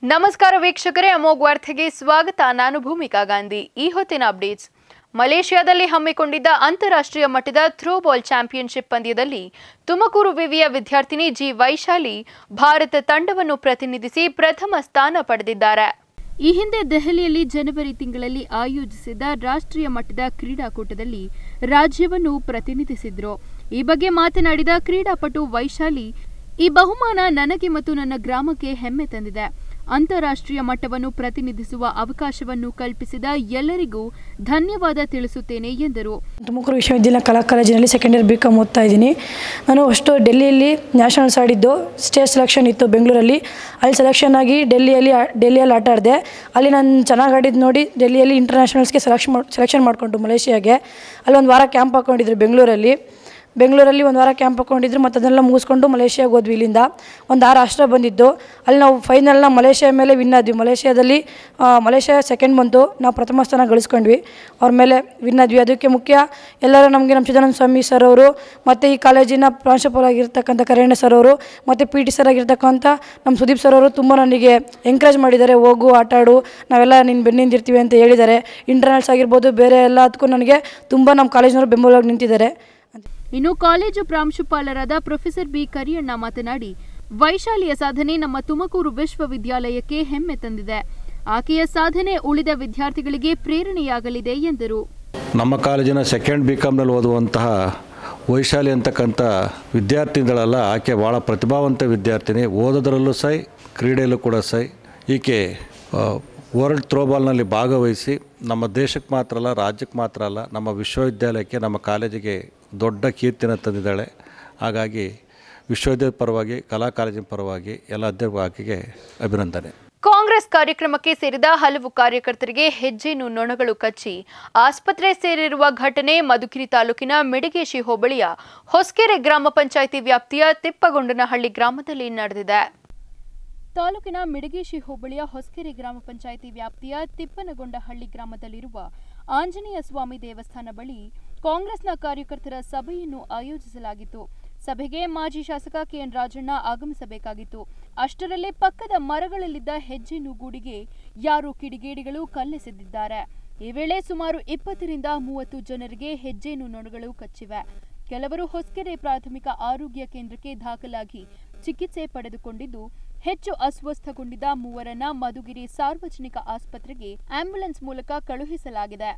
ನಮಸ್ಕಾರ ವೀಕ್ಷಕರೇ ಅಮೋಘ್ ವಾರ್ತೆಗೆ ಸ್ವಾಗತ ನಾನು ಭೂಮಿಕಾ ಗಾಂಧಿ ಈ ಹೊತ್ತಿನ ಅಪ್ಡೇಟ್ಸ್ ಮಲೇಷ್ಯಾದಲ್ಲಿ ಹಮ್ಮಿಕೊಂಡಿದ್ದ ಅಂತಾರಾಷ್ಟ್ರೀಯ ಮಟ್ಟದ ಥ್ರೋಬಾಲ್ ಚಾಂಪಿಯನ್ಶಿಪ್ ಪಂದ್ಯದಲ್ಲಿ ತುಮಕೂರು ವಿವಿಯ ವಿದ್ಯಾರ್ಥಿನಿ ಜಿ ವೈಶಾಲಿ ಭಾರತ ತಂಡವನ್ನು ಪ್ರತಿನಿಧಿಸಿ ಪ್ರಥಮ ಸ್ಥಾನ ಪಡೆದಿದ್ದಾರೆ ಈ ಹಿಂದೆ ದೆಹಲಿಯಲ್ಲಿ ಜನವರಿ ತಿಂಗಳಲ್ಲಿ ಆಯೋಜಿಸಿದ್ದ ರಾಷ್ಟ್ರೀಯ ಮಟ್ಟದ ಕ್ರೀಡಾಕೂಟದಲ್ಲಿ ರಾಜ್ಯವನ್ನು ಪ್ರತಿನಿಧಿಸಿದ್ರು ಈ ಬಗ್ಗೆ ಮಾತನಾಡಿದ ಕ್ರೀಡಾಪಟು ವೈಶಾಲಿ ಈ ಬಹುಮಾನ ನನಗೆ ಮತ್ತು ನನ್ನ ಗ್ರಾಮಕ್ಕೆ ಹೆಮ್ಮೆ ತಂದಿದೆ ಅಂತಾರಾಷ್ಟ್ರೀಯ ಮಟ್ಟವನ್ನು ಪ್ರತಿನಿಧಿಸುವ ಅವಕಾಶವನ್ನು ಕಲ್ಪಿಸಿದ ಎಲ್ಲರಿಗೂ ಧನ್ಯವಾದ ತಿಳಿಸುತ್ತೇನೆ ಎಂದರು ತುಮಕೂರು ವಿಶ್ವವಿದ್ಯಾಲಯ ಕಲಾ ಕಾಲೇಜಿನಲ್ಲಿ ಸೆಕೆಂಡ್ ಇಯರ್ ಬಿ ಕಾಮ್ ಓದ್ತಾ ಇದ್ದೀನಿ ನಾನು ಅಷ್ಟು ಡೆಲ್ಲಿಯಲ್ಲಿ ನ್ಯಾಷನಲ್ಸ್ ಆಡಿದ್ದು ಸ್ಟೇಟ್ ಸೆಲೆಕ್ಷನ್ ಇತ್ತು ಬೆಂಗಳೂರಲ್ಲಿ ಅಲ್ಲಿ ಸೆಲೆಕ್ಷನ್ ಆಗಿ ಡೆಲ್ಲಿಯಲ್ಲಿ ಆ- ಡೆಲ್ಲಿಯಲ್ಲಿ ಆಟ ಆಡಿದೆ ಅಲ್ಲಿ ನಾನು ಚೆನ್ನಾಗಿ ಆಡಿದ್ದು ನೋಡಿ ಡೆಲ್ಲಿಯಲ್ಲಿ ಇಂಟರ್ನ್ಯಾಷನಲ್ಸ್ಗೆ ಸೆಲೆಕ್ಷನ್ ಮಾಡಿ ಸೆಲೆಕ್ಷನ್ ಮಾಡಿಕೊಂಡು ಮಲೇಷಿಯಾಗೆ ಅಲ್ಲಿ ಒಂದು ವಾರ ಕ್ಯಾಂಪ್ ಹಾಕ್ಕೊಂಡಿದ್ರು ಬೆಂಗಳೂರಲ್ಲಿ ಬೆಂಗಳೂರಲ್ಲಿ ಒಂದು ವಾರ ಕ್ಯಾಂಪ್ ಹಾಕ್ಕೊಂಡಿದ್ರು ಮತ್ತು ಅದನ್ನೆಲ್ಲ ಮುಗಿಸ್ಕೊಂಡು ಮಲೇಷಿಯಾಗೆ ಹೋದ್ವಿ ಇಲ್ಲಿಂದ ಒಂದು ಆರು ರಾಷ್ಟ್ರ ಬಂದಿದ್ದು ಅಲ್ಲಿ ನಾವು ಫೈನಲ್ನ ಮಲೇಷಿಯಾ ಮೇಲೆ ವಿನ್ ಆದ್ವಿ ಮಲೇಷಿಯಾದಲ್ಲಿ ಆ, ಮಲೇಷಿಯಾ ಸೆಕೆಂಡ್ ಬಂತು ನಾವು ಪ್ರಥಮ ಸ್ಥಾನ ಗಳಿಸ್ಕೊಂಡ್ವಿ ಅವ್ರ ಮೇಲೆ ವಿನ್ ಆದ್ವಿ ಅದಕ್ಕೆ ಮುಖ್ಯ ಎಲ್ಲರೂ ನಮಗೆ ನಮ್ಮ ಚಿದಾನಂದ ಸ್ವಾಮಿ ಸರ್ ಅವರು ಮತ್ತು ಈ ಕಾಲೇಜಿನ ಪ್ರಾಂಶುಪಾಲರಾಗಿರ್ತಕ್ಕಂಥ ಕರೇಣ ಸರ್ ಅವರು ಮತ್ತು ಪಿ ಟಿ ಸರ್ ಆಗಿರ್ತಕ್ಕಂಥ ನಮ್ಮ ಸುದೀಪ್ ಸರ್ ಅವರು ತುಂಬ ನನಗೆ ಎಂಕರೇಜ್ ಮಾಡಿದ್ದಾರೆ ಹೋಗು ಆಟ ಆಡು ನಾವೆಲ್ಲ ನಿನ್ನ ಬೆನ್ನಿಂದಿರ್ತೀವಿ ಅಂತ ಹೇಳಿದ್ದಾರೆ ಇಂಟರ್ನಲ್ಸ್ ಆಗಿರ್ಬೋದು ಬೇರೆ ಎಲ್ಲದಕ್ಕೂ ನನಗೆ ತುಂಬ ನಮ್ಮ ಕಾಲೇಜಿನವರು ಬೆಂಬಲವಾಗಿ ನಿಂತಿದ್ದಾರೆ ಇನ್ನು ಕಾಲೇಜು ಪ್ರಾಂಶುಪಾಲರಾದ ಪ್ರೊಫೆಸರ್ ಬಿ ಕರಿಯಣ್ಣ ಮಾತನಾಡಿ ವೈಶಾಲಿಯ ಸಾಧನೆ ನಮ್ಮ ತುಮಕೂರು ವಿಶ್ವವಿದ್ಯಾಲಯಕ್ಕೆ ಹೆಮ್ಮೆ ತಂದಿದೆ ಆಕೆಯ ಸಾಧನೆ ಉಳಿದ ವಿದ್ಯಾರ್ಥಿಗಳಿಗೆ ಪ್ರೇರಣೆಯಾಗಲಿದೆ ಎಂದರು ನಮ್ಮ ಕಾಲೇಜಿನ ಸೆಕೆಂಡ್ ಬಿ ಕಾಮ್ನಲ್ಲಿ ಓದುವಂತಹ ವೈಶಾಲಿ ಅಂತಕ್ಕಂಥ ವಿದ್ಯಾರ್ಥಿನಿಗಳಲ್ಲ ಆಕೆ ಭಾಳ ಪ್ರತಿಭಾವಂತ ವಿದ್ಯಾರ್ಥಿನಿ ಓದೋದ್ರಲ್ಲೂ ಸೈ ಕ್ರೀಡೆಯಲ್ಲೂ ಕೂಡ ಸೈ ಈಕೆ ಆ, ವರ್ಲ್ಡ್ ಥ್ರೋಬಾಲ್ನಲ್ಲಿ ಭಾಗವಹಿಸಿ ನಮ್ಮ ದೇಶಕ್ಕೆ ಮಾತ್ರ ಅಲ್ಲ ರಾಜ್ಯಕ್ಕೆ ಮಾತ್ರ ಅಲ್ಲ ನಮ್ಮ ವಿಶ್ವವಿದ್ಯಾಲಯಕ್ಕೆ ನಮ್ಮ ಕಾಲೇಜಿಗೆ ದೊಡ್ಡ ಕೀರ್ತಿನ ತಂದಿದ್ದಾಳೆ ಹಾಗಾಗಿ ವಿಶ್ವವಿದ್ಯಾಲಯದ ಪರವಾಗಿ ಕಲಾ ಕಾಲೇಜಿನ ಪರವಾಗಿ ಎಲ್ಲ ಅಧ್ಯಕ್ಷ ಆಕೆಗೆ ಅಭಿನಂದನೆ ಕಾಂಗ್ರೆಸ್ ಕಾರ್ಯಕ್ರಮಕ್ಕೆ ಸೇರಿದ ಹಲವು ಕಾರ್ಯಕರ್ತರಿಗೆ ಹೆಜ್ಜೆನು ನೊಣಗಳು ಕಚ್ಚಿ ಆಸ್ಪತ್ರೆ ಸೇರಿರುವ ಘಟನೆ ಮಧುಗಿರಿ ತಾಲೂಕಿನ ಮಿಡಗೇಶಿ ಹೋಬಳಿಯ ಹೊಸಕೆರೆ ಗ್ರಾಮ ಪಂಚಾಯಿತಿ ವ್ಯಾಪ್ತಿಯ ತಿಪ್ಪಗೊಂಡನಹಳ್ಳಿ ಗ್ರಾಮದಲ್ಲಿ ನಡೆದಿದೆ ತಾಲೂಕಿನ ಮಿಡಗೇಶಿ ಹೋಬಳಿಯ ಹೊಸಕೆರೆ ಗ್ರಾಮ ಪಂಚಾಯಿತಿ ವ್ಯಾಪ್ತಿಯ ತಿಪ್ಪನಗೊಂಡಹಳ್ಳಿ ಗ್ರಾಮದಲ್ಲಿರುವ ಆಂಜನೇಯ ಸ್ವಾಮಿ ದೇವಸ್ಥಾನ ಬಳಿ ಕಾಂಗ್ರೆಸ್ನ ಕಾರ್ಯಕರ್ತರ ಸಭೆಯನ್ನು ಆಯೋಜಿಸಲಾಗಿತ್ತು ಸಭೆಗೆ ಮಾಜಿ ಶಾಸಕ ಕೆಎನ್ ರಾಜಣ್ಣ ಆಗಮಿಸಬೇಕಾಗಿತ್ತು ಅಷ್ಟರಲ್ಲೇ ಪಕ್ಕದ ಮರಗಳಲ್ಲಿದ್ದ ಹೆಜ್ಜೆನು ಗೂಡಿಗೆ ಯಾರೋ ಕಿಡಿಗೇಡಿಗಳು ಕಲ್ಲೆಸೆದಿದ್ದಾರೆ ಈ ವೇಳೆ ಸುಮಾರು ಇಪ್ಪತ್ತರಿಂದ ಮೂವತ್ತು ಜನರಿಗೆ ಹೆಜ್ಜೆನು ನೊಣಗಳು ಕಚ್ಚಿವೆ ಕೆಲವರು ಹೊಸಕೆರೆ ಪ್ರಾಥಮಿಕ ಆರೋಗ್ಯ ಕೇಂದ್ರಕ್ಕೆ ದಾಖಲಾಗಿ ಚಿಕಿತ್ಸೆ ಪಡೆದುಕೊಂಡಿದ್ದು ಹೆಚ್ಚು ಅಸ್ವಸ್ಥಗೊಂಡಿದ್ದ ಮೂವರನ್ನ ಮಧುಗಿರಿ ಸಾರ್ವಜನಿಕ ಆಸ್ಪತ್ರೆಗೆ ಆಂಬ್ಯುಲೆನ್ಸ್ ಮೂಲಕ ಕಳುಹಿಸಲಾಗಿದೆ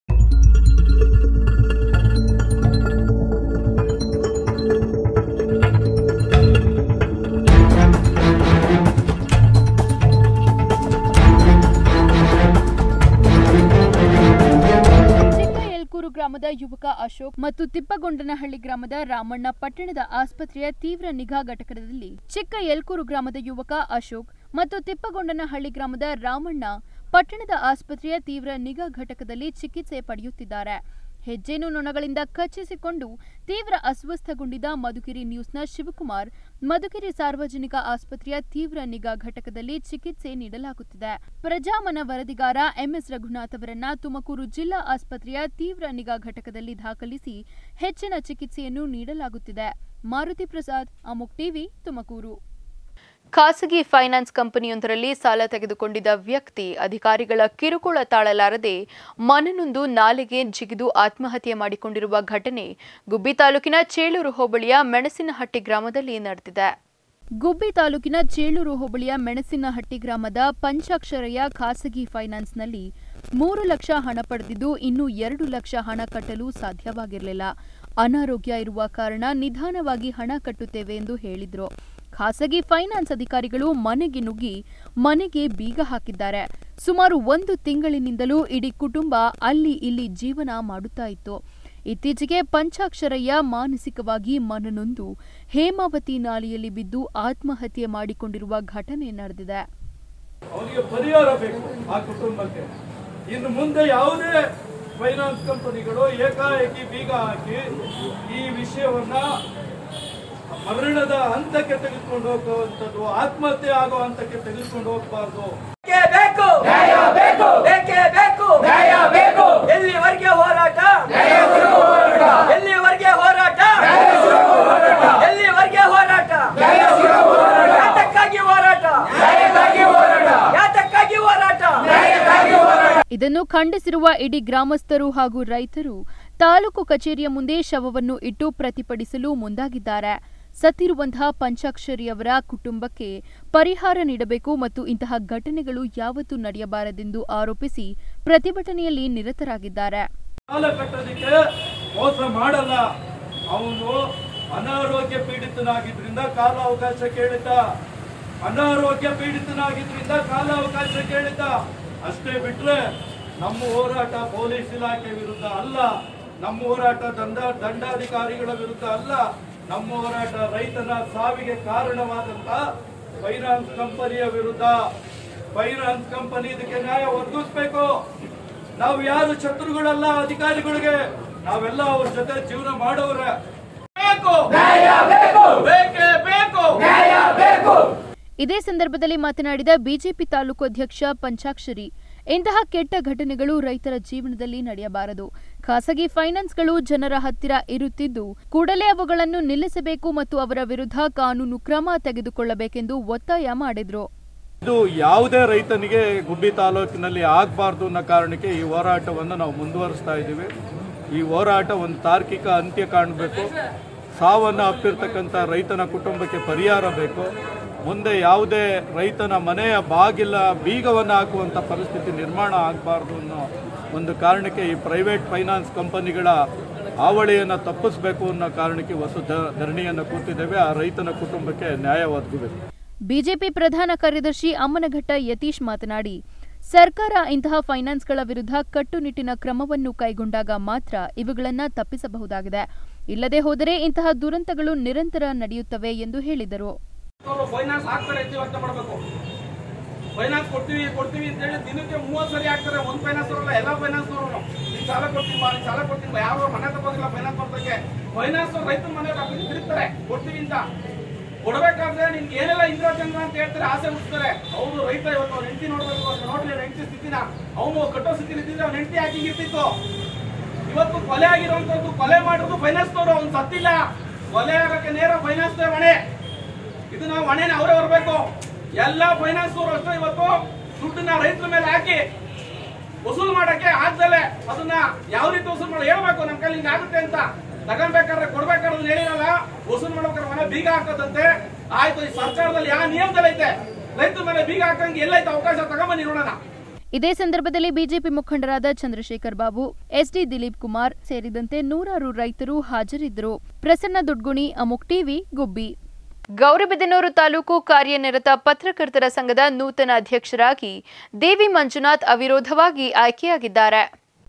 ಚಿಕ್ಕ ಎಲ್ಕೂರು ಗ್ರಾಮದ ಯುವಕ ಅಶೋಕ್ ಮತ್ತು ತಿಪ್ಪಗೊಂಡನಹಳ್ಳಿ ಗ್ರಾಮದ ರಾಮಣ್ಣ ಪಟ್ಟಣದ ಆಸ್ಪತ್ರೆಯ ತೀವ್ರ ನಿಗಾ ಘಟಕದಲ್ಲಿ ಚಿಕ್ಕ ಎಲ್ಕೂರು ಗ್ರಾಮದ ಯುವಕ ಅಶೋಕ್ ಮತ್ತು ತಿಪ್ಪಗೊಂಡನಹಳ್ಳಿ ಗ್ರಾಮದ ರಾಮಣ್ಣ ಪಟ್ಟಣದ ಆಸ್ಪತ್ರೆಯ ತೀವ್ರ ನಿಗಾ ಘಟಕದಲ್ಲಿ ಚಿಕಿತ್ಸೆ ಪಡೆಯುತ್ತಿದ್ದಾರೆ ಹೆಜ್ಜೆನು ನೊಣಗಳಿಂದ ಕಚ್ಚಿಸಿಕೊಂಡು ತೀವ್ರ ಅಸ್ವಸ್ಥಗೊಂಡಿದ್ದ ಮಧುಗಿರಿ ನ್ಯೂಸ್ನ ಶಿವಕುಮಾರ್ ಮಧುಗಿರಿ ಸಾರ್ವಜನಿಕ ಆಸ್ಪತ್ರೆಯ ತೀವ್ರ ನಿಗಾ ಘಟಕದಲ್ಲಿ ಚಿಕಿತ್ಸೆ ನೀಡಲಾಗುತ್ತಿದೆ ಪ್ರಜಾಮನ ವರದಿಗಾರ ಎಂಎಸ್ ರಘುನಾಥ್ ಅವರನ್ನ ತುಮಕೂರು ಜಿಲ್ಲಾ ಆಸ್ಪತ್ರೆಯ ತೀವ್ರ ನಿಗಾ ಘಟಕದಲ್ಲಿ ದಾಖಲಿಸಿ ಹೆಚ್ಚಿನ ಚಿಕಿತ್ಸೆಯನ್ನು ನೀಡಲಾಗುತ್ತಿದೆ ಮಾರುತಿ ಪ್ರಸಾದ್ ಅಮುಕ್ ಟಿವಿ ತುಮಕೂರು ಖಾಸಗಿ ಫೈನಾನ್ಸ್ ಕಂಪನಿಯೊಂದರಲ್ಲಿ ಸಾಲ ತೆಗೆದುಕೊಂಡಿದ್ದ ವ್ಯಕ್ತಿ ಅಧಿಕಾರಿಗಳ ಕಿರುಕುಳ ತಾಳಲಾರದೆ ಮನನೊಂದು ನಾಲೆಗೆ ಜಿಗಿದು ಆತ್ಮಹತ್ಯೆ ಮಾಡಿಕೊಂಡಿರುವ ಘಟನೆ ಗುಬ್ಬಿ ತಾಲೂಕಿನ ಚೇಳೂರು ಹೋಬಳಿಯ ಮೆಣಸಿನಹಟ್ಟಿ ಗ್ರಾಮದಲ್ಲಿ ನಡೆದಿದೆ ಗುಬ್ಬಿ ತಾಲೂಕಿನ ಚೇಳೂರು ಹೋಬಳಿಯ ಮೆಣಸಿನಹಟ್ಟಿ ಗ್ರಾಮದ ಪಂಚಾಕ್ಷರಯ್ಯ ಖಾಸಗಿ ಫೈನಾನ್ಸ್ನಲ್ಲಿ ಮೂರು ಲಕ್ಷ ಹಣ ಪಡೆದಿದ್ದು ಇನ್ನು ಎರಡು ಲಕ್ಷ ಹಣ ಕಟ್ಟಲು ಸಾಧ್ಯವಾಗಿರಲಿಲ್ಲ ಅನಾರೋಗ್ಯ ಇರುವ ಕಾರಣ ನಿಧಾನವಾಗಿ ಹಣ ಕಟ್ಟುತ್ತೇವೆ ಎಂದು ಹೇಳಿದ್ರು ಖಾಸಗಿ ಫೈನಾನ್ಸ್ ಅಧಿಕಾರಿಗಳು ಮನೆಗೆ ನುಗ್ಗಿ ಮನೆಗೆ ಬೀಗ ಹಾಕಿದ್ದಾರೆ ಸುಮಾರು ಒಂದು ತಿಂಗಳಿನಿಂದಲೂ ಇಡೀ ಕುಟುಂಬ ಅಲ್ಲಿ ಇಲ್ಲಿ ಜೀವನ ಮಾಡುತ್ತಾ ಇತ್ತು ಇತ್ತೀಚೆಗೆ ಪಂಚಾಕ್ಷರಯ್ಯ ಮಾನಸಿಕವಾಗಿ ಮನನೊಂದು ಹೇಮಾವತಿ ನಾಲೆಯಲ್ಲಿ ಬಿದ್ದು ಆತ್ಮಹತ್ಯೆ ಮಾಡಿಕೊಂಡಿರುವ ಘಟನೆ ನಡೆದಿದೆ ಅವನಿಗೆ ಪರಿಹಾರ ಬೇಕು ಆ ಕುಟುಂಬಕ್ಕೆ ಇನ್ನು ಮುಂದೆ ಯಾವುದೇ ಫೈನಾನ್ಸ್ ಕಂಪನಿಗಳು ಏಕಾಏಕಿ ಬೀಗ ಹಾಕಿ ಈ ವಿಷಯವನ್ನ ಮರಣದ ಹಂತಕ್ಕೆ ತೆಗೆದುಕೊಂಡು ಹೋಗುವಂಥದ್ದು ಆತ್ಮಹತ್ಯೆ ಆಗೋ ಹಂತಕ್ಕೆ ತೆಗೆದುಕೊಂಡು ಹೋಗಬಾರ್ದು ಬೇಕೇ ಬೇಕು ನ್ಯಾಯ ಬೇಕು ಬೇಕೇ ಬೇಕು ನ್ಯಾಯ ಬೇಕು ಎಲ್ಲಿವರೆಗೆ ಹೋರಾಟ ಎಲ್ಲಿವರೆಗೆ ಹೋರಾಟ ಎಲ್ಲಿವರೆಗೆ ಹೋರಾಟ ಯಾತಕ್ಕಾಗಿ ಹೋರಾಟ ಇದನ್ನು ಖಂಡಿಸಿರುವ ಇಡೀ ಗ್ರಾಮಸ್ಥರು ಹಾಗೂ ರೈತರು ತಾಲೂಕು ಕಚೇರಿಯ ಮುಂದೆ ಶವವನ್ನು ಇಟ್ಟು ಪ್ರತಿಭಟಿಸಲು ಮುಂದಾಗಿದ್ದಾರೆ ಸತ್ತಿರುವಂತಹ ಪಂಚಾಕ್ಷರಿಯವರ ಕುಟುಂಬಕ್ಕೆ ಪರಿಹಾರ ನೀಡಬೇಕು ಮತ್ತು ಇಂತಹ ಘಟನೆಗಳು ಯಾವತ್ತೂ ನಡೆಯಬಾರದೆಂದು ಆರೋಪಿಸಿ ಪ್ರತಿಭಟನೆಯಲ್ಲಿ ನಿರತರಾಗಿದ್ದಾರೆ ಸಾಲ ಕಟ್ಟೋದಕ್ಕೆ ಮೋಸ ಮಾಡಲ್ಲ ಅವನು ಅನಾರೋಗ್ಯ ಪೀಡಿತನಾಗಿದ್ರಿಂದ ಕಾಲ ಅವಕಾಶ ಕೇಳಿದ್ದ ಅನಾರೋಗ್ಯ ಪೀಡಿತನಾಗಿದ್ರಿಂದ ಕಾಲ ಅವಕಾಶ ಕೇಳಿದ್ದ ಅಷ್ಟೇ ಬಿಟ್ರೆ ನಮ್ಮ ಹೋರಾಟ ಪೊಲೀಸ್ ಇಲಾಖೆ ವಿರುದ್ಧ ಅಲ್ಲ ನಮ್ಮ ಹೋರಾಟ ದಂಡ ದಂಡಾಧಿಕಾರಿಗಳ ವಿರುದ್ಧ ಅಲ್ಲ ನಮ್ಮ ಹೋರಾಟ ರೈತನ ಸಾವಿಗೆ ಕಾರಣವಾದಂತ ಫೈನಾನ್ಸ್ ಕಂಪನಿಯ ವಿರುದ್ಧ ಫೈನಾನ್ಸ್ ಕಂಪನಿ ಇದಕ್ಕೆ ನ್ಯಾಯ ಒದಗಿಸ್ಬೇಕು ನಾವು ಯಾರು ಶತ್ರುಗಳಲ್ಲ ಅಧಿಕಾರಿಗಳಿಗೆ ನಾವೆಲ್ಲ ಅವ್ರ ಜೊತೆ ಜೀವನ ಮಾಡೋರೆ ಬೇಕು ಬೇಕೇ ಬೇಕು ಇದೇ ಸಂದರ್ಭದಲ್ಲಿ ಮಾತನಾಡಿದ ಬಿಜೆಪಿ ತಾಲೂಕು ಅಧ್ಯಕ್ಷ ಪಂಚಾಕ್ಷರಿ ಇಂತಹ ಕೆಟ್ಟ ಘಟನೆಗಳು ರೈತರ ಜೀವನದಲ್ಲಿ ನಡೆಯಬಾರದು ಖಾಸಗಿ ಫೈನಾನ್ಸ್ಗಳು ಜನರ ಹತ್ತಿರ ಇರುತ್ತಿದ್ದು ಕೂಡಲೇ ಅವುಗಳನ್ನು ನಿಲ್ಲಿಸಬೇಕು ಮತ್ತು ಅವರ ವಿರುದ್ಧ ಕಾನೂನು ಕ್ರಮ ತೆಗೆದುಕೊಳ್ಳಬೇಕೆಂದು ಒತ್ತಾಯ ಮಾಡಿದ್ರು ಇದು ಯಾವುದೇ ರೈತನಿಗೆ ಗುಬ್ಬಿ ತಾಲೂಕಿನಲ್ಲಿ ಆಗಬಾರ್ದು ಅನ್ನೋ ಕಾರಣಕ್ಕೆ ಈ ಹೋರಾಟವನ್ನು ನಾವು ಮುಂದುವರಿಸ್ತಾ ಇದ್ದೀವಿ ಈ ಹೋರಾಟ ಒಂದು ತಾರ್ಕಿಕ ಅಂತ್ಯ ಕಾಣಬೇಕು ಸಾವನ್ನು ಅಪ್ಪಿರ್ತಕ್ಕಂಥ ರೈತನ ಕುಟುಂಬಕ್ಕೆ ಪರಿಹಾರ ಬೇಕು ಮುಂದೆ ಯಾವುದೇ ರೈತನ ಮನೆಯ ಬಾಗಿಲ ಬೀಗವನ್ನು ಹಾಕುವಂಥ ಪರಿಸ್ಥಿತಿ ನಿರ್ಮಾಣ ಆಗಬಾರ್ದು ಅನ್ನೋ ಒಂದು ಕಾರಣಕ್ಕೆ ಈ ಪ್ರೈವೇಟ್ ಫೈನಾನ್ಸ್ ಕಂಪನಿಗಳ ಹಾವಳಿಯನ್ನು ತಪ್ಪಿಸಬೇಕು ಅನ್ನೋ ಕಾರಣಕ್ಕೆ ಹೊಸ ಧ- ಧರಣಿಯನ್ನು ಕೂತಿದ್ದೇವೆ ಆ ರೈತನ ಕುಟುಂಬಕ್ಕೆ ನ್ಯಾಯ ಒದಗಬೇಕು ಬಿಜೆಪಿ ಪ್ರಧಾನ ಕಾರ್ಯದರ್ಶಿ ಅಮ್ಮನಘಟ್ಟ ಯತೀಶ್ ಮಾತನಾಡಿ ಸರ್ಕಾರ ಇಂತಹ ಫೈನಾನ್ಸ್ಗಳ ವಿರುದ್ಧ ಕಟ್ಟುನಿಟ್ಟಿನ ಕ್ರಮವನ್ನು ಕೈಗೊಂಡಾಗ ಮಾತ್ರ ಇವುಗಳನ್ನು ತಪ್ಪಿಸಬಹುದಾಗಿದೆ ಇಲ್ಲದೆ ಹೋದರೆ ಇಂತಹ ದುರಂತಗಳು ನಿರಂತರ ನಡೆಯುತ್ತವೆ ಎಂದು ಹೇಳಿದರು ಅವರು ಫೈನಾನ್ಸ್ ಹಾಕ್ತಾರೆ ಅಂತ ಯೋಚನೆ ಮಾಡಬೇಕು ಫೈನಾನ್ಸ್ ಕೊಡ್ತೀವಿ ಕೊಡ್ತೀವಿ ಅಂತ ಹೇಳಿ ದಿನಕ್ಕೆ ಮೂವತ್ತು ಸರಿ ಹಾಕ್ತಾರೆ ಒಂದು ಫೈನಾನ್ಸ್ ಅವರಲ್ಲ ಎಲ್ಲ ಫೈನಾನ್ಸ್ ಅವರು ನೀನ್ ಸಾಲ ಕೊಡ್ತೀನಿ ಬಾ ನೀನ್ ಸಾಲ ಕೊಡ್ತೀನಿ ಬಾ ಯಾರು ಮನೆ ತಗೋದಿಲ್ಲ ಫೈನಾನ್ಸ್ ಕೊಡ್ತಕ್ಕೆ ಫೈನಾನ್ಸ್ ರೈತರ ಮನೆ ಹಾಕಿ ತಿರುಗ್ತಾರೆ ಕೊಡ್ತೀವಿ ಅಂತ ಕೊಡ್ಬೇಕಾದ್ರೆ ನಿನ್ಗೆ ಏನೆಲ್ಲ ಇಂದಿರಾ ಚಂದ್ರ ಅಂತ ಹೇಳ್ತಾರೆ ಆಸೆ ಹುಡ್ತಾರೆ ಅವ್ರು ರೈತ ಇವತ್ತು ಅವ್ನ ಹೆಂಡತಿ ನೋಡ್ಬೇಕು ಅವ್ನು ನೋಡ್ಲಿ ಹೆಂಡತಿ ಸ್ಥಿತಿನ ಅವನು ಕಟ್ಟೋ ಸ್ಥಿತಿಲಿ ಇದ್ದಿದ್ರೆ ಅವ್ನ ಹೆಂಡತಿ ಹಾಕಿ ಇರ್ತಿತ್ತು ಇವತ್ತು ಕೊಲೆ ಆಗಿರುವಂತದ್ದು ಕೊಲೆ ಮಾಡಿರೋದು ಫೈನಾನ್ಸ್ ನವರು ಅವ್ನು ಸತ್ತಿಲ್ಲ ಕೊಲೆ ಆಗಕ್ಕೆ ನೇರ ಫೈನಾನ್ಸ್ ಹೊಣೆ ಇದು ನಾವು ಹೊಣೆನ ಅವರೇ ಬರಬೇಕು ಎಲ್ಲಾ ಫೈನಾನ್ಸ್ ಅವರು ಅಷ್ಟೇ ಇವತ್ತು ದುಡ್ಡನ್ನ ರೈತರ ಮೇಲೆ ಹಾಕಿ ವಸೂಲು ಮಾಡಕ್ಕೆ ಆಗ್ದಲೆ ಅದನ್ನ ಯಾವ ರೀತಿ ವಸೂಲು ಮಾಡಿ ಹೇಳ್ಬೇಕು ನಮ್ ಕೈಲಿ ಹಿಂಗ್ ಆಗುತ್ತೆ ಅಂತ ತಗೊಂಡ್ಬೇಕಾದ್ರೆ ಕೊಡ್ಬೇಕಾದ್ರೆ ಅದನ್ನ ಹೇಳಿರಲ್ಲ ವಸೂಲು ಮಾಡ್ಬೇಕಾದ್ರೆ ಮನೆ ಬೀಗ ಹಾಕೋದಂತೆ ಆಯ್ತು ಈ ಸರ್ಕಾರದಲ್ಲಿ ಯಾವ ನಿಯಮದಲ್ಲಿ ಐತೆ ರೈತರ ಮೇಲೆ ಬೀಗ ಹಾಕಂಗೆ ಎಲ್ಲೈತೆ ಅವಕಾಶ ತಗೊಂಬನ್ನಿ ನೋಡೋಣ ಇದೇ ಸಂದರ್ಭದಲ್ಲಿ ಬಿಜೆಪಿ ಮುಖಂಡರಾದ ಚಂದ್ರಶೇಖರ್ ಬಾಬು ಎಸ್ಡಿ ದಿಲೀಪ್ ಕುಮಾರ್ ಸೇರಿದಂತೆ ನೂರಾರು ರೈತರು ಹಾಜರಿದ್ದರು ಪ್ರಸನ್ನ ದುಡ್ಗುಣಿ ಅಮುಕ್ ಟಿವಿ ಗುಬ್ಬಿ ಗೌರಿಬಿದನೂರು ತಾಲೂಕು ಕಾರ್ಯನಿರತ ಪತ್ರಕರ್ತರ ಸಂಘದ ನೂತನ ಅಧ್ಯಕ್ಷರಾಗಿ ದೇವಿ ಮಂಜುನಾಥ್ ಅವಿರೋಧವಾಗಿ ಆಯ್ಕೆಯಾಗಿದ್ದಾರೆ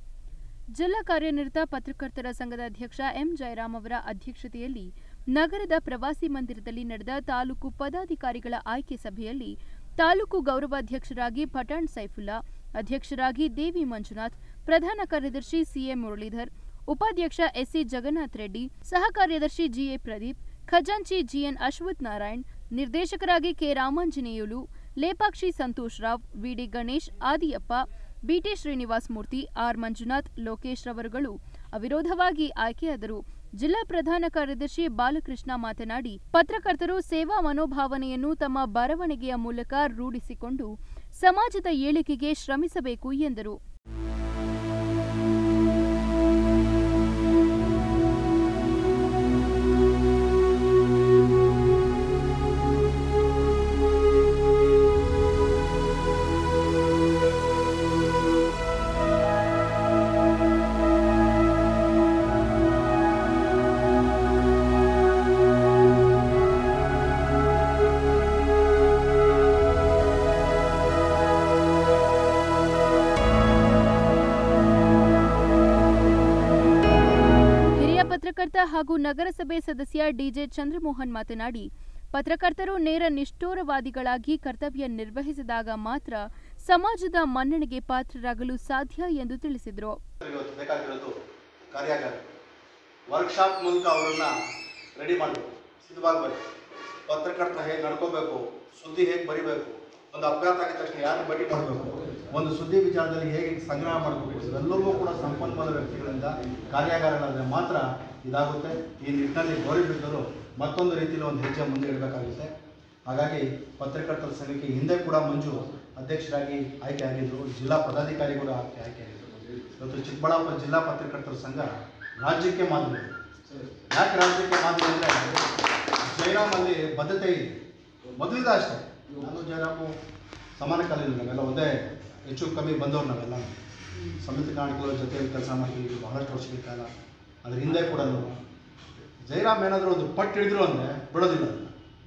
ಜಿಲ್ಲಾ ಕಾರ್ಯನಿರತ ಪತ್ರಕರ್ತರ ಸಂಘದ ಅಧ್ಯಕ್ಷ ಎಂ ಜಯರಾಮ್ ಅವರ ಅಧ್ಯಕ್ಷತೆಯಲ್ಲಿ ನಗರದ ಪ್ರವಾಸಿ ಮಂದಿರದಲ್ಲಿ ನಡೆದ ತಾಲೂಕು ಪದಾಧಿಕಾರಿಗಳ ಆಯ್ಕೆ ಸಭೆಯಲ್ಲಿ ತಾಲೂಕು ಗೌರವಾಧ್ಯಕ್ಷರಾಗಿ ಪಠಾಣ್ ಸೈಫುಲ್ಲಾ ಅಧ್ಯಕ್ಷರಾಗಿ ದೇವಿ ಮಂಜುನಾಥ್ ಪ್ರಧಾನ ಕಾರ್ಯದರ್ಶಿ ಸಿಎ ಮುರಳೀಧರ್ ಉಪಾಧ್ಯಕ್ಷ ಎಸ್ಸಿ ಜಗನ್ನಾಥ್ ರೆಡ್ಡಿ ಸಹ ಕಾರ್ಯದರ್ಶಿ ಜಿಎ ಪ್ರದೀಪ್ ಖಜಾಂಚಿ ಜಿಎನ್ ಅಶ್ವಥ್ ನಾರಾಯಣ್ ನಿರ್ದೇಶಕರಾಗಿ K Ramanjaneyulu Lepakshi Santosh Rao VD Ganesh Adiyappa BT Srinivas Murthy R Manjunath Lokesh ರವರುಗಳು ಅವಿರೋಧವಾಗಿ ಆಯ್ಕೆಯಾದರು ಜಿಲ್ಲಾ ಪ್ರಧಾನ ಕಾರ್ಯದರ್ಶಿ ಬಾಲಕೃಷ್ಣ ಮಾತನಾಡಿ ಪತ್ರಕರ್ತರು ಸೇವಾ ಮನೋಭಾವನೆಯನ್ನು ತಮ್ಮ ಬರವಣಿಗೆಯ ಮೂಲಕ ರೂಢಿಸಿಕೊಂಡು ಸಮಾಜದ ಏಳಿಗೆಗೆ ಶ್ರಮಿಸಬೇಕು ಎಂದರು ಹಿರಿಯ ಪತ್ರಕರ್ತ ಹಾಗೂ ನಗರಸಭೆ ಸದಸ್ಯ ಡಿಜೆ ಚಂದ್ರಮೋಹನ್ ಮಾತನಾಡಿ ಪತ್ರಕರ್ತರು ನೇರ ನಿಷ್ಠೂರವಾದಿಗಳಾಗಿ ಕರ್ತವ್ಯ ನಿರ್ವಹಿಸಿದಾಗ ಮಾತ್ರ ಸಮಾಜದ ಮನ್ನಣೆಗೆ ಪಾತ್ರರಾಗಲು ಸಾಧ್ಯ ಎಂದು ತಿಳಿಸಿದರು ಇವತ್ತು ಬೇಕಾಗಿರೋದು ಕಾರ್ಯಾಗಾರ ವರ್ಕ್ಶಾಪ್ ಮೂಲಕ ಅವರನ್ನ ರೆಡಿ ಮಾಡಬೇಕು ಸಿದ್ಧವಾಗಬೇಕು ಪತ್ರಕರ್ತ ಹೇಗೆ ನಡ್ಕೋಬೇಕು ಸುದ್ದಿ ಹೇಗೆ ಬರಿಬೇಕು ಒಂದು ಅಪಘಾತ ಆಗಿದ ತಕ್ಷಣ ಯಾರು ಭೇಟಿ ಮಾಡಬೇಕು ಒಂದು ಸುದ್ದಿ ವಿಚಾರದಲ್ಲಿ ಹೇಗೆ ಸಂಗ್ರಹ ಮಾಡಬೇಕು ಇವೆಲ್ಲವೂ ಕೂಡ ಸಂಪನ್ಮೂಲ ವ್ಯಕ್ತಿಗಳಿಂದ ಕಾರ್ಯಾಗಾರ ನಡೆದ್ರೆ ಮಾತ್ರ ಇದಾಗುತ್ತೆ ಈ ನಿಟ್ಟಿನಲ್ಲಿ ಗೌರಿಬಿದ್ದರು ಮತ್ತೊಂದು ರೀತಿಯಲ್ಲಿ ಒಂದು ಹೆಜ್ಜೆ ಮುಂದೆ ಇಡಬೇಕಾಗುತ್ತೆ ಹಾಗಾಗಿ ಪತ್ರಕರ್ತರ ಸಂಘಕ್ಕೆ ಹಿಂದೆ ಕೂಡ ಮಂಜು ಅಧ್ಯಕ್ಷರಾಗಿ ಆಯ್ಕೆ ಆಗಿದ್ದರು ಜಿಲ್ಲಾ ಪದಾಧಿಕಾರಿ ಕೂಡ ಆಯ್ಕೆ ಆಯ್ಕೆ ಆಗಿದ್ದರು ಇವತ್ತು ಚಿಕ್ಕಬಳ್ಳಾಪುರ ಜಿಲ್ಲಾ ಪತ್ರಕರ್ತರ ಸಂಘ ರಾಜ್ಯಕ್ಕೆ ಮಾದರಿ ಯಾಕೆ ರಾಜ್ಯಕ್ಕೆ ಮಾದರಿ ಅಂದರೆ ಜಯರಾಮಲ್ಲಿ ಬದ್ಧತೆ ಇದೆ ಮೊದಲಿಂದ ಅಷ್ಟೇ ನಾನು ಜಯರಾಮು ಸಮಾನ ಕಾಲದಲ್ಲಿ ನಾವೆಲ್ಲ ಒಂದೇ ಹೆಚ್ಚು ಕಮ್ಮಿ ಬಂದವರು ನಾವೆಲ್ಲ ಸಮಿತಿ ಕಾಣಿಕೆಗಳ ಜೊತೆಯಲ್ಲಿ ಕೆಲಸ ಮಾಡಿದ್ದೀವಿ ಬಹಳಷ್ಟು ವರ್ಷಗಳ ಕಾಲ ಅದ್ರ ಹಿಂದೆ ಕೂಡ ಜಯರಾಮ್ ಏನಾದರೂ ಒಂದು ಪಟ್ಟು ಹಿಡಿದ್ರು ಅಂದರೆ ಬಿಡೋದಿಲ್ಲ ಅದನ್ನ.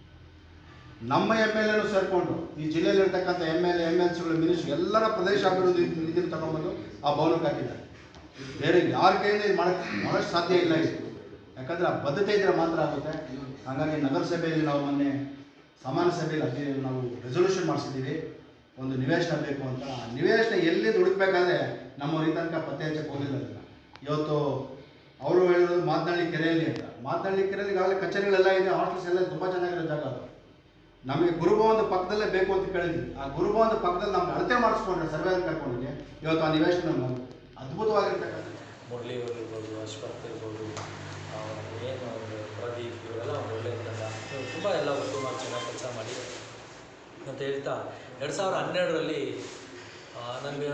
ನಮ್ಮ ಎಮ್ ಎಲ್ ಎನು ಸೇರಿಕೊಂಡು ಈ ಜಿಲ್ಲೆಯಲ್ಲಿರ್ತಕ್ಕಂಥ M L A M L ಸಿಗಳು ಮಿನಿಸ್ಟ್ರು ಎಲ್ಲರ ಪ್ರದೇಶ ಅಭಿವೃದ್ಧಿ ನಿಧಿನ ತಗೊಂಡ್ಬಂದು ಆ ಭವನಕ್ಕೆ ಹಾಕಿದ್ದಾರೆ ಬೇರೆ ಯಾರ ಕೈಯಿಂದ ಇದು ಮಾಡಕ್ಕೆ ಮಾಡೋಷ್ಟು ಸಾಧ್ಯ ಇಲ್ಲ ಇದು ಯಾಕಂದರೆ ಆ ಬದ್ಧತೆ ಇದ್ದರೆ ಮಾತ್ರ ಆಗುತ್ತೆ ಹಾಗಾಗಿ ನಗರಸಭೆಯಲ್ಲಿ ನಾವು ಮೊನ್ನೆ ಸಮಾನ ಸಭೆಯಲ್ಲಿ ಅದೇ ನಾವು ರೆಸೊಲ್ಯೂಷನ್ ಮಾಡಿಸಿದ್ದೀವಿ ಒಂದು ನಿವೇಶನ ಬೇಕು ಅಂತ ಆ ನಿವೇಶನ ಎಲ್ಲಿ ಹುಡುಕ್ಬೇಕಾದ್ರೆ ನಮ್ಮ ಈ ತನಕ ಪತ್ತೆ ಹಚ್ಚಕ್ಕೆ ಹೋಗಿಲ್ಲ ಅದನ್ನ ಇವತ್ತು ಅವರು ಹೇಳಿರೋದು ಮಾತನಾಡಿ ಕೆರೆಯಲ್ಲಿ ಅಂತ ಮಾತನಾಡಿ ಕೆರೆಯಲ್ಲಿ ಈಗಾಗಲೇ ಕಚೇರಿಗಳೆಲ್ಲ ಇದೆ ಹಾಸ್ಟೆಲ್ಸ್ ಎಲ್ಲ ತುಂಬ ಚೆನ್ನಾಗಿರೋ ಜಾಗ ಅದು ನಮಗೆ ಗುರುಭವನದ ಪಕ್ಕದಲ್ಲೇ ಬೇಕು ಅಂತ ಕೇಳಿದ್ವಿ ಆ ಗುರುಭವನದ ಪಕ್ಕದಲ್ಲಿ ನಮ್ಗೆ ಅಳತೆ ಮಾಡಿಸ್ಕೊಂಡ್ರೆ ಸರ್ವೆ ಕರ್ಕೊಂಡಿದ್ದೆ ಇವತ್ತು ಆ ನಿವೇಶನ ನಮ್ಗೆ ಅದ್ಭುತವಾಗಿರ್ತಕ್ಕಂಥ ಮುರಳಿ ಇರ್ಬೋದು ಅಶ್ವಥ್ ಇರ್ಬೋದು ಆ, ಏನು ಒಂದು ಪ್ರದೀಪ್ ಇವರೆಲ್ಲ ಒಂದು ಒಳ್ಳೆಯ ತಂಡ ಇವ್ರು ತುಂಬ ಎಲ್ಲ ಒಟ್ಟು ಮಾಡಿ ಚೆನ್ನಾಗಿ ಕೆಲಸ ಮಾಡಿ ಅಂತ ಹೇಳ್ತಾ ಎರಡು ಸಾವಿರದ ಹನ್ನೆರಡರಲ್ಲಿ ನನಗೆ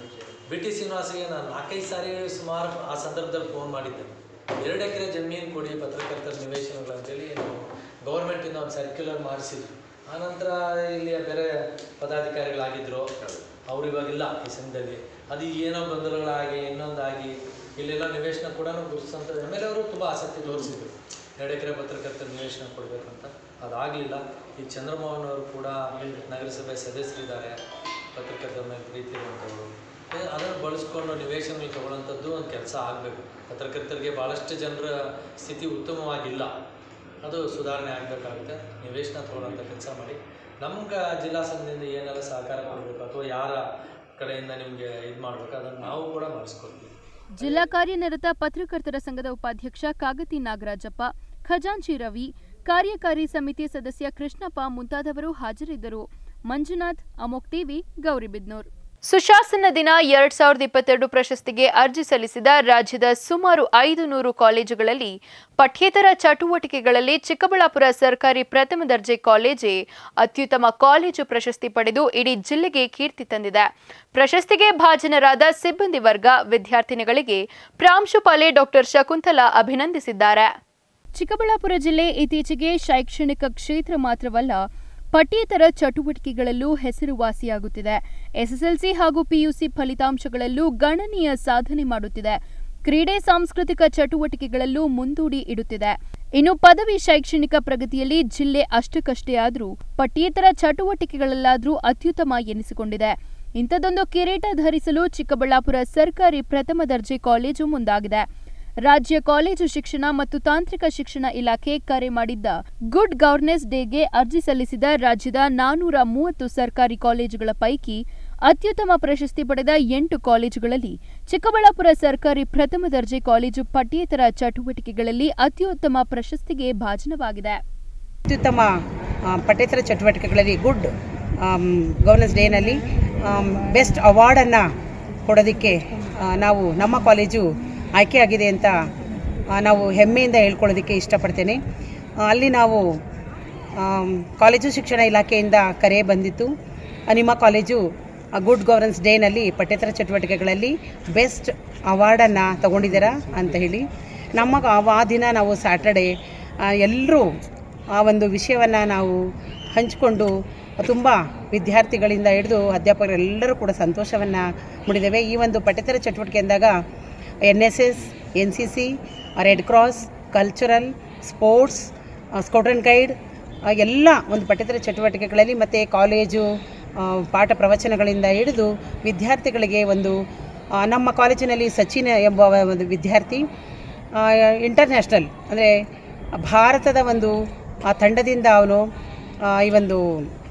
ಬಿ ಟಿ ಶ್ರೀನಿವಾಸಿಗೆ ನಾನು ನಾಲ್ಕೈದು ಸಾರಿ ಸುಮಾರು ಆ ಸಂದರ್ಭದಲ್ಲಿ ಫೋನ್ ಮಾಡಿದ್ದೆ ಎರಡು ಎಕರೆ ಜಮೀನು ಕೊಡಿ ಪತ್ರಕರ್ತರ ನಿವೇಶನಗಳು ಅಂತೇಳಿ ನಾವು ಗೌರ್ಮೆಂಟಿಂದ ಒಂದು ಸರ್ಕ್ಯುಲರ್ ಮಾಡಿಸಿದ್ರು ಆನಂತರ ಇಲ್ಲಿ ಬೇರೆ ಪದಾಧಿಕಾರಿಗಳಾಗಿದ್ದರು ಅವ್ರು ಇವಾಗಿಲ್ಲ ಈ ಸಂಘದಲ್ಲಿ ಅದು ಏನೋ ಗೊಂದಲಗಳಾಗಿ ಇನ್ನೊಂದಾಗಿ ಇಲ್ಲೆಲ್ಲ ನಿವೇಶನ ಕೂಡ ಗುರುತಿಸಂತ ಆಮೇಲೆ ಅವರು ತುಂಬ ಆಸಕ್ತಿ ತೋರಿಸಿದ್ರು ಎರಡು ಎಕರೆ ಪತ್ರಕರ್ತರ ನಿವೇಶನ ಕೊಡಬೇಕಂತ ಅದಾಗಲಿಲ್ಲ ಈ ಚಂದ್ರಮೋಹನ್ ಅವರು ಕೂಡ ನಗರಸಭೆ ಸದಸ್ಯರಿದ್ದಾರೆ ಪತ್ರಕರ್ತರ ಮೇಲೆ ಪ್ರೀತಿ ಇರುವಂಥವ್ರು ಏ, ಅದನ್ನು ಬಳಸ್ಕೊಂಡು ನಿವೇಶನಗಳು ತಗೊಳ್ಳೋಂಥದ್ದು ಒಂದು ಕೆಲಸ ಆಗಬೇಕು ಪತ್ರಕರ್ತರಿಗೆ ಭಾಳಷ್ಟು ಜನರ ಸ್ಥಿತಿ ಉತ್ತಮವಾಗಿಲ್ಲ ಅದು ಸುಧಾರಣೆ ಆಗಬೇಕಾಗುತ್ತೆ ನಿವೇಶನ ತಗೊಳ್ಳೋಂಥ ಕೆಲಸ ಮಾಡಿ ನಮ್ಗೆ ಜಿಲ್ಲಾ ಸಂಘದಿಂದ ಏನೆಲ್ಲ ಸಹಕಾರ ಕೊಡಬೇಕು ಅಥವಾ ಯಾರ ಕಡೆಯಿಂದ ನಿಮಗೆ ಇದು ಮಾಡಬೇಕು ಅದನ್ನು ನಾವು ಕೂಡ ಮಾಡಿಸ್ಕೊಡ್ತೀವಿ ಜಿಲ್ಲಾ ಕಾರ್ಯನಿರತ ಪತ್ರಕರ್ತರ ಸಂಘದ ಉಪಾಧ್ಯಕ್ಷ ಕಾಗತಿ ನಾಗರಾಜಪ್ಪ ಖಜಾಂಚಿ ರವಿ ಕಾರ್ಯಕಾರಿ ಸಮಿತಿ ಸದಸ್ಯ ಕೃಷ್ಣಪ್ಪ ಮುಂತಾದವರು ಹಾಜರಿದ್ದರು ಮಂಜುನಾಥ್ ಅಮೋಕ್ ಟಿವಿ ಗೌರಿಬಿದ್ನೂರ್ ಸುಶಾಸನ ದಿನ ಎರಡ್ ಸಾವಿರದ ಇಪ್ಪತ್ತೆರಡು ಪ್ರಶಸ್ತಿಗೆ ಅರ್ಜಿ ಸಲ್ಲಿಸಿದ ರಾಜ್ಯದ ಸುಮಾರು ಐದು ನೂರು ಕಾಲೇಜುಗಳಲ್ಲಿ ಪಠ್ಯೇತರ ಚಟುವಟಿಕೆಗಳಲ್ಲಿ ಚಿಕ್ಕಬಳ್ಳಾಪುರ ಸರ್ಕಾರಿ ಪ್ರಥಮ ದರ್ಜೆ ಕಾಲೇಜೇ ಅತ್ಯುತ್ತಮ ಕಾಲೇಜು ಪ್ರಶಸ್ತಿ ಪಡೆದು ಇಡೀ ಜಿಲ್ಲೆಗೆ ಕೀರ್ತಿ ತಂದಿದೆ ಪ್ರಶಸ್ತಿಗೆ ಭಾಜನರಾದ ಸಿಬ್ಬಂದಿ ವರ್ಗ ವಿದ್ಯಾರ್ಥಿನಿಗಳಿಗೆ ಪ್ರಾಂಶುಪಾಲೆ ಡಾಕ್ಟರ್ ಶಕುಂತಲಾ ಅಭಿನಂದಿಸಿದ್ದಾರೆ ಚಿಕ್ಕಬಳ್ಳಾಪುರ ಜಿಲ್ಲೆ ಇತ್ತೀಚೆಗೆ ಶೈಕ್ಷಣಿಕ ಕ್ಷೇತ್ರ ಮಾತ್ರವಲ್ಲ ಪಠ್ಯೇತರ ಚಟುವಟಿಕೆಗಳಲ್ಲೂ ಹೆಸರುವಾಸಿಯಾಗುತ್ತಿದೆ ಎಸ್ಎಸ್ಎಲ್ಸಿ ಹಾಗೂ ಪಿಯುಸಿ ಫಲಿತಾಂಶಗಳಲ್ಲೂ ಗಣನೀಯ ಸಾಧನೆ ಮಾಡುತ್ತಿದೆ ಕ್ರೀಡೆ ಸಾಂಸ್ಕೃತಿಕ ಚಟುವಟಿಕೆಗಳಲ್ಲೂ ಮುಂದೂಡಿ ಇಡುತ್ತಿದೆ ಇನ್ನು ಪದವಿ ಶೈಕ್ಷಣಿಕ ಪ್ರಗತಿಯಲ್ಲಿ ಜಿಲ್ಲೆ ಅಷ್ಟಕ್ಕಷ್ಟೇ ಆದರೂ ಪಠ್ಯೇತರ ಚಟುವಟಿಕೆಗಳಲ್ಲಾದರೂ ಅತ್ಯುತ್ತಮ ಎನಿಸಿಕೊಂಡಿದೆ ಇಂಥದೊಂದು ಕಿರೀಟ ಧರಿಸಲು ಚಿಕ್ಕಬಳ್ಳಾಪುರ ಸರ್ಕಾರಿ ಪ್ರಥಮ ದರ್ಜೆ ಕಾಲೇಜು ಮುಂದಾಗಿದೆ ರಾಜ್ಯ ಕಾಲೇಜು ಶಿಕ್ಷಣ ಮತ್ತು ತಾಂತ್ರಿಕ ಶಿಕ್ಷಣ ಇಲಾಖೆ ಕರೆ ಮಾಡಿದ್ದ ಗುಡ್ ಗವರ್ನೆನ್ಸ್ ಡೇಗೆ ಅರ್ಜಿ ಸಲ್ಲಿಸಿದ ರಾಜ್ಯದ ನಾನೂರ ಮೂವತ್ತು ಸರ್ಕಾರಿ ಕಾಲೇಜುಗಳ ಪೈಕಿ ಅತ್ಯುತ್ತಮ ಪ್ರಶಸ್ತಿ ಪಡೆದ ಎಂಟು ಕಾಲೇಜುಗಳಲ್ಲಿ ಚಿಕ್ಕಬಳ್ಳಾಪುರ ಸರ್ಕಾರಿ ಪ್ರಥಮ ದರ್ಜೆ ಕಾಲೇಜು ಪಠ್ಯೇತರ ಚಟುವಟಿಕೆಗಳಲ್ಲಿ ಅತ್ಯುತ್ತಮ ಪ್ರಶಸ್ತಿಗೆ ಭಾಜನವಾಗಿದೆ ಅತ್ಯುತ್ತಮ ಆ, ಪಠ್ಯೇತರ ಚಟುವಟಿಕೆಗಳಲ್ಲಿ ಗುಡ್ ಗವರ್ನೆನ್ಸ್ ಡೇನಲ್ಲಿ ಬೆಸ್ಟ್ ಅವಾರ್ಡನ್ನು ಕೊಡೋದಕ್ಕೆ ಆ, ನಾವು ನಮ್ಮ ಕಾಲೇಜು ಆಯ್ಕೆಯಾಗಿದೆ ಅಂತ ಆ, ನಾವು ಹೆಮ್ಮೆಯಿಂದ ಹೇಳ್ಕೊಳ್ಳೋದಕ್ಕೆ ಇಷ್ಟಪಡ್ತೇನೆ ಆ, ಅಲ್ಲಿ ನಾವು ಆಮ್, ಕಾಲೇಜು ಶಿಕ್ಷಣ ಇಲಾಖೆಯಿಂದ ಕರೆ ಬಂದಿತ್ತು ಆ, ನಿಮ್ಮ ಕಾಲೇಜು ಗುಡ್ ಗವರ್ನೆನ್ಸ್ ಡೇನಲ್ಲಿ ಪಠ್ಯೇತರ ಚಟುವಟಿಕೆಗಳಲ್ಲಿ ಬೆಸ್ಟ್ ಅವಾರ್ಡನ್ನು ತಗೊಂಡಿದ್ದೀರಾ ಅಂತ ಹೇಳಿ ನಮ್ಮ ಆ- ಆ ದಿನ ನಾವು ಸ್ಯಾಟರ್ಡೆ ಎಲ್ಲರೂ ಆ ಒಂದು ವಿಷಯವನ್ನು ನಾವು ಹಂಚಿಕೊಂಡು ತುಂಬ ವಿದ್ಯಾರ್ಥಿಗಳಿಂದ ಹಿಡಿದು ಅಧ್ಯಾಪಕರೆಲ್ಲರೂ ಕೂಡ ಸಂತೋಷವನ್ನು ಮೂಡಿದ್ದೇವೆ ಈ ಒಂದು ಪಠ್ಯೇತರ ಚಟುವಟಿಕೆ ಎಂದಾಗ N S S N C C red cross cultural sports scout and guide ಆ, ಎಲ್ಲ ಒಂದು ಪಠ್ಯೇತರ ಚಟುವಟಿಕೆಗಳಲ್ಲಿ ಮತ್ತು ಕಾಲೇಜು ಆ, ಪಾಠ ಪ್ರವಚನಗಳಿಂದ ಹಿಡಿದು ವಿದ್ಯಾರ್ಥಿಗಳಿಗೆ ಒಂದು ಆ, ನಮ್ಮ ಕಾಲೇಜಿನಲ್ಲಿ ಸಚಿನ್ ಎಂಬ ಒಂದು ವಿದ್ಯಾರ್ಥಿ ಇಂಟರ್ನ್ಯಾಷನಲ್ ಅಂದರೆ ಭಾರತದ ಒಂದು ಆ ತಂಡದಿಂದ ಅವನು ಆ, ಈ ಒಂದು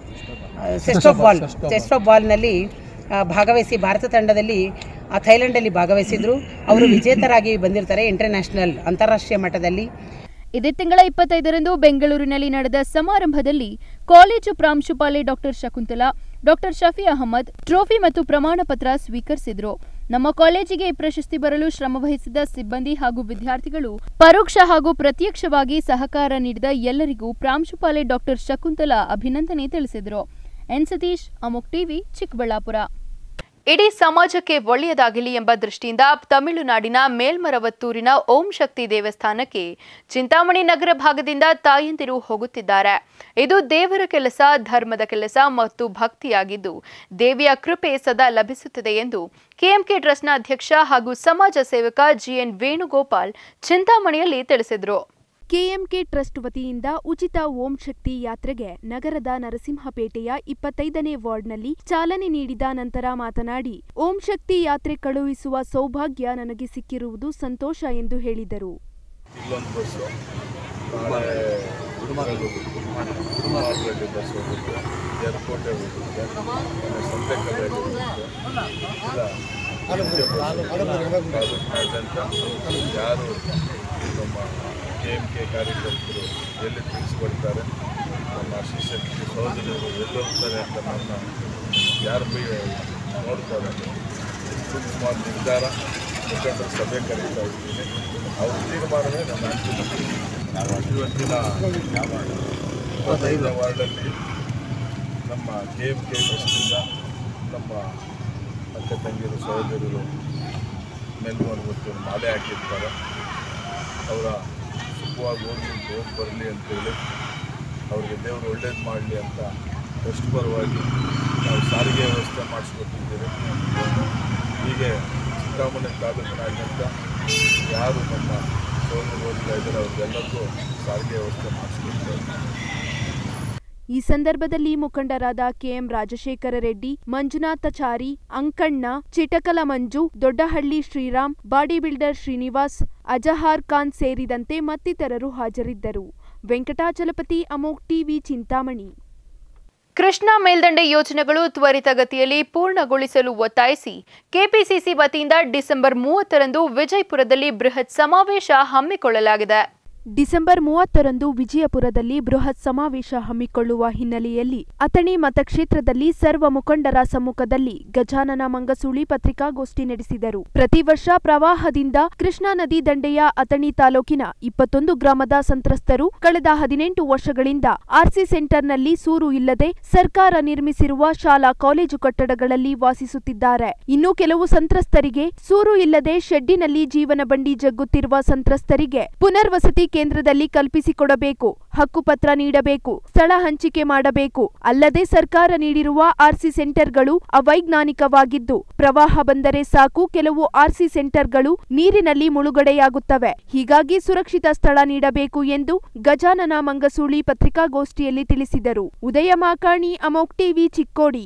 chest of ball chest of ಬಾಲ್ನಲ್ಲಿ ಆ, ಭಾಗವಹಿಸಿ ಭಾರತ ತಂಡದಲ್ಲಿ ಆ, ಥೈಲ್ಯಾಂಡಲ್ಲಿ ಭಾಗವಹಿಸಿದ್ರು ಅವರು ವಿಜೇತರಾಗಿ ಬಂದಿರ್ತಾರೆ ಇಂಟರ್ನ್ಯಾಷನಲ್ ಅಂತಾರಾಷ್ಟ್ರೀಯ ಮಟ್ಟದಲ್ಲಿ ಇದೇ ತಿಂಗಳ ಇಪ್ಪತ್ತೈದರಂದು ಬೆಂಗಳೂರಿನಲ್ಲಿ ನಡೆದ ಸಮಾರಂಭದಲ್ಲಿ ಕಾಲೇಜು ಪ್ರಾಂಶುಪಾಲೆ doctor Shakuntala doctor Shafi Ahmad trophy ಮತ್ತು ಪ್ರಮಾಣ ಪತ್ರ ಸ್ವೀಕರಿಸಿದ್ರು ನಮ್ಮ ಕಾಲೇಜಿಗೆ ಈ ಪ್ರಶಸ್ತಿ ಬರಲು ಶ್ರಮವಹಿಸಿದ ಸಿಬ್ಬಂದಿ ಹಾಗೂ ವಿದ್ಯಾರ್ಥಿಗಳು ಪರೋಕ್ಷ ಹಾಗೂ ಪ್ರತ್ಯಕ್ಷವಾಗಿ ಸಹಕಾರ ನೀಡಿದ ಎಲ್ಲರಿಗೂ ಪ್ರಾಂಶುಪಾಲೆ ಡಾಕ್ಟರ್ ಶಕುಂತಲಾ ಅಭಿನಂದನೆ ತಿಳಿಸಿದರು ಎನ್ ಸತೀಶ್ ಅಮುಕ್ ಟಿವಿ ಚಿಕ್ಕಬಳ್ಳಾಪುರ ಇಡೀ ಸಮಾಜಕ್ಕೆ ಒಳ್ಳೆಯದಾಗಲಿ ಎಂಬ ದೃಷ್ಟಿಯಿಂದ ತಮಿಳುನಾಡಿನ ಮೇಲ್ಮರವತ್ತೂರಿನ ಓಂ ಶಕ್ತಿ ದೇವಸ್ಥಾನಕ್ಕೆ ಚಿಂತಾಮಣಿ ನಗರ ಭಾಗದಿಂದ ತಾಯಂದಿರು ಹೋಗುತ್ತಿದ್ದಾರೆ ಇದು ದೇವರ ಕೆಲಸ ಧರ್ಮದ ಕೆಲಸ ಮತ್ತು ಭಕ್ತಿಯಾಗಿದ್ದು ದೇವಿಯ ಕೃಪೆ ಸದಾ ಲಭಿಸುತ್ತದೆ ಎಂದು ಕೆಎಂಕೆ ಟ್ರಸ್ಟ್ನ ಅಧ್ಯಕ್ಷ ಹಾಗೂ ಸಮಾಜ ಸೇವಕ ಜಿಎನ್ ವೇಣುಗೋಪಾಲ್ ಚಿಂತಾಮಣಿಯಲ್ಲಿ ತಿಳಿಸಿದರು ಕೆಎಂಕೆ ಟ್ರಸ್ಟ್ ವತಿಯಿಂದ ಉಚಿತ ಓಂ ಶಕ್ತಿ ಯಾತ್ರೆಗೆ ನಗರದ ನರಸಿಂಹಪೇಟೆಯ ಇಪ್ಪತ್ತೈದನೇ ವಾರ್ಡ್ನಲ್ಲಿ ಚಾಲನೆ ನೀಡಿದ ನಂತರ ಮಾತನಾಡಿ ಓಂ ಶಕ್ತಿ ಯಾತ್ರೆ ಕಳುಹಿಸುವ ಸೌಭಾಗ್ಯ ನನಗೆ ಸಿಕ್ಕಿರುವುದು ಸಂತೋಷ ಎಂದು ಹೇಳಿದರು ಇಲ್ಲೊಂದು ಬಸ್ಸು ನಾಳೆ ಕುಮಾರಪೇಟೆ ಬಸ್ ಹೋಗುತ್ತೆ ಏರ್ಪೋರ್ಟೇ ಹೋಗುತ್ತೆ ಆಮೇಲೆ ಸಂತೆಕಲ್ಲೆ ಹೋಗುತ್ತೆ ಯಾರು ನಮ್ಮ ಕೆ ಎಮ್ ಕೆ ಕಾರ್ಯಕರ್ತರು ಎಲ್ಲಿ ತಿಳಿಸ್ಕೊಡ್ತಾರೆ ನಮ್ಮ ಶಿಕ್ಷಕರು ಸಹೋದರರು ಎಲ್ಲಿ ಹೋಗ್ತಾರೆ ಅಂತ ನನ್ನ ಯಾರು ಬೈ ನೋಡ್ತಾರೆ ಸೂಕ್ಷ್ಮ ನಿರ್ಧಾರ ಮುಖಂಡರ ಸಭೆ ಕರೀತಾ ಇದ್ದೀನಿ ಅವ್ರ ತೀರ್ಮಾನವೇ ನಮ್ಮ ಅಂತಿಮ ಇವತ್ತಿನ ಇಪ್ಪತ್ತೈದನೇ ವಾರ್ಡಲ್ಲಿ ನಮ್ಮ ಕೆ ಎಮ್ ಕೆ ಟ್ರಸ್ಟಿಂದ ನಮ್ಮ ಅಕ್ಕ ತಂಗಿರು ಸಹೋದರರು ಮೆಲ್ವನ್ ಗೊತ್ತು ಮಾಲೆ ಹಾಕಿರ್ತಾರೆ ಅವರ ಸುಖವಾಗಿ ಹೋಗಿ ಹೋಗಿ ಬರಲಿ ಅಂತೇಳಿ ಅವ್ರಿಗೆ ದೇವರು ಒಳ್ಳೇದು ಮಾಡಲಿ ಅಂತ ಟ್ರಸ್ಟ್ ಪರವಾಗಿ ನಾವು ಸಾರಿಗೆ ವ್ಯವಸ್ಥೆ ಮಾಡಿಸ್ಕೊಟ್ಟಿದ್ದೇವೆ ಹೀಗೆ ಚಿಂತಾಮಣಿ ತಾಲೂಕಿನಾದ್ಯಂತ ಯಾರು ನಮ್ಮ ಸೋದರ ಓದಿಲ್ಲ ಇದ್ದಾರೆ ಅವ್ರಿಗೆಲ್ಲರಿಗೂ ಸಾರಿಗೆ ವ್ಯವಸ್ಥೆ ಮಾಡಿಸ್ಕೊಡ್ತೇವೆ ಈ ಸಂದರ್ಭದಲ್ಲಿ ಮುಖಂಡರಾದ KM Rajashekara Reddy Manjunathachari Ankanna Chitakala Manju Doddahalli Shriram body builder Srinivas Azhar Khan ಸೇರಿದಂತೆ ಮತ್ತಿತರರು ಹಾಜರಿದ್ದರು ವೆಂಕಟಾಚಲಪತಿ ಅಮೋಕ್ ಟಿವಿ ಚಿಂತಾಮಣಿ ಕೃಷ್ಣಾ ಮೇಲ್ದಂಡೆ ಯೋಜನೆಗಳು ತ್ವರಿತಗತಿಯಲ್ಲಿ ಪೂರ್ಣಗೊಳಿಸಲು ಒತ್ತಾಯಿಸಿ ಕೆಪಿಸಿಸಿ ವತಿಯಿಂದ ಡಿಸೆಂಬರ್ ಮೂವತ್ತರಂದು ವಿಜಯಪುರದಲ್ಲಿ ಬೃಹತ್ ಸಮಾವೇಶ ಹಮ್ಮಿಕೊಳ್ಳಲಾಗಿದೆ ಡಿಸೆಂಬರ್ ಮೂವತ್ತರಂದು ವಿಜಯಪುರದಲ್ಲಿ ಬೃಹತ್ ಸಮಾವೇಶ ಹಮ್ಮಿಕೊಳ್ಳುವ ಹಿನ್ನೆಲೆಯಲ್ಲಿ ಅಥಣಿ ಮತಕ್ಷೇತ್ರದಲ್ಲಿ ಸರ್ವ ಮುಖಂಡರ ಸಮ್ಮುಖದಲ್ಲಿ ಗಜಾನನ ಮಂಗಸೂಳಿ ಪತ್ರಿಕಾಗೋಷ್ಠಿ ನಡೆಸಿದರು ಪ್ರತಿ ವರ್ಷ ಪ್ರವಾಹದಿಂದ ಕೃಷ್ಣಾ ನದಿ ದಂಡೆಯ ಅಥಣಿ ತಾಲೂಕಿನ ಇಪ್ಪತ್ತೊಂದು ಗ್ರಾಮದ ಸಂತ್ರಸ್ತರು ಕಳೆದ ಹದಿನೆಂಟು ವರ್ಷಗಳಿಂದ ಆರ್ಸಿ ಸೆಂಟರ್ನಲ್ಲಿ ಸೂರು ಇಲ್ಲದೆ ಸರ್ಕಾರ ನಿರ್ಮಿಸಿರುವ ಶಾಲಾ ಕಾಲೇಜು ಕಟ್ಟಡಗಳಲ್ಲಿ ವಾಸಿಸುತ್ತಿದ್ದಾರೆ ಇನ್ನು ಕೆಲವು ಸಂತ್ರಸ್ತರಿಗೆ ಸೂರು ಇಲ್ಲದೆ ಶೆಡ್ಡಿನಲ್ಲಿ ಜೀವನ ಬಂಡಿ ಜಗ್ಗುತ್ತಿರುವ ಸಂತ್ರಸ್ತರಿಗೆ ಪುನರ್ವಸತಿ ಕೇಂದ್ರದಲ್ಲಿ ಕಲ್ಪಿಸಿಕೊಡಬೇಕು ಹಕ್ಕುಪತ್ರ ನೀಡಬೇಕು ಸ್ಥಳ ಹಂಚಿಕೆ ಮಾಡಬೇಕು ಅಲ್ಲದೆ ಸರ್ಕಾರ ನೀಡಿರುವ ಆರ್ಸಿ ಸೆಂಟರ್ಗಳು ಅವೈಜ್ಞಾನಿಕವಾಗಿದ್ದು ಪ್ರವಾಹ ಬಂದರೆ ಸಾಕು ಕೆಲವು ಆರ್ಸಿ ಸೆಂಟರ್ಗಳು ನೀರಿನಲ್ಲಿ ಮುಳುಗಡೆಯಾಗುತ್ತವೆ ಹೀಗಾಗಿ ಸುರಕ್ಷಿತ ಸ್ಥಳ ನೀಡಬೇಕು ಎಂದು ಗಜಾನನ ಮಂಗಸೂಳಿ ಪತ್ರಿಕಾಗೋಷ್ಠಿಯಲ್ಲಿ ತಿಳಿಸಿದರು ಉದಯ ಮಾಕಾಣಿ ಅಮೋಕ್ ಟಿವಿ ಚಿಕ್ಕೋಡಿ